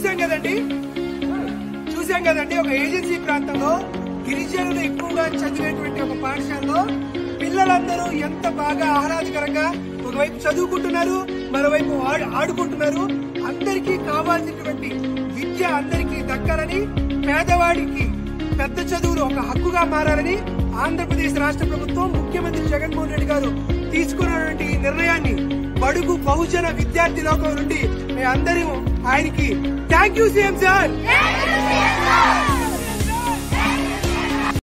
చూసాం కదండి చూసాం కదండి ఒక ఏజెన్సీ ప్రాంతంలో గిరిజనులు ఎక్కువగా చదివేటువంటి ఒక పాఠశాలలో పిల్లలందరూ ఎంత బాగా ఆహ్లాదకరంగా ఒకవైపు చదువుకుంటున్నారు మరోవైపు ఆడు- ఆడుకుంటున్నారు అందరికీ కావాల్సినటువంటి విద్య అందరికీ దక్కాలని పేదవాడికి పెద్ద చదువులు ఒక హక్కుగా మారాలని ఆంధ్రప్రదేశ్ రాష్ట్ర ప్రభుత్వం ముఖ్యమంత్రి జగన్మోహన్ రెడ్డి గారు తీసుకున్నటువంటి ఈ నిర్ణయాన్ని బడుగు బహుజన విద్యార్థి లోకం నుండి మేము అందరూ ఆయనకి థ్యాంక్ యూ సీఎం సార్